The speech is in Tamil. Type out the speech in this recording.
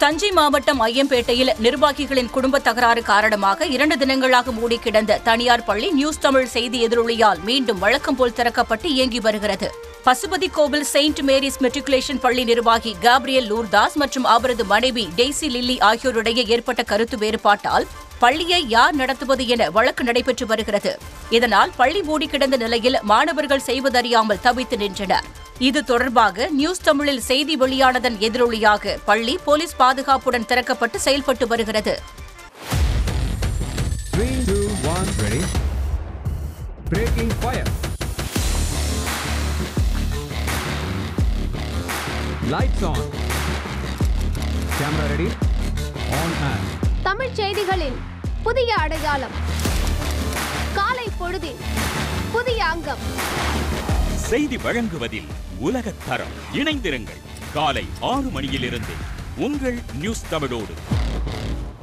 தஞ்சை மாவட்டம் ஐயம்பேட்டையில் நிர்வாகிகளின் குடும்ப தகராறு காரணமாக இரண்டு தினங்களாக மூடி கிடந்த தனியார் பள்ளி நியூஸ் தமிழ் செய்தி எதிரொலியால் மீண்டும் வழக்கம் போல் திறக்கப்பட்டு இயங்கி வருகிறது பசுபதி கோவில் செயின்ட் மேரிஸ் மெட்ரிகுலேஷன் பள்ளி நிர்வாகி காப்ரியல் லூர்தாஸ் மற்றும் அவரது மனைவி டெய்சி லில்லி ஆகியோரிடையே ஏற்பட்ட கருத்து வேறுபாட்டால் பள்ளியை யார் நடத்துவது என வழக்கு நடைபெற்று வருகிறது இதனால் பள்ளி மூடி கிடந்த நிலையில் மாணவர்கள் செய்வதறியாமல் தவித்து நின்றனர் இது தொடர்பாக நியூஸ் தமிழில் செய்தி வெளியானதன் எதிரொலியாக பள்ளி போலீஸ் பாதுகாப்புடன் திறக்கப்பட்டு செயல்பட்டு வருகிறது Three, two, one, ready. Breaking fire. Lights on. Camera ready. On and. தமிழ்ச் செய்திகளின் புதிய அடையாளம் காலை பொழுதின் புதிய அங்கம் செய்தி வழங்குவதில் உலகத் தரம் இணைந்திருங்கள் காலை ஆறு மணியிலிருந்து உங்கள் நியூஸ் தமிழோடு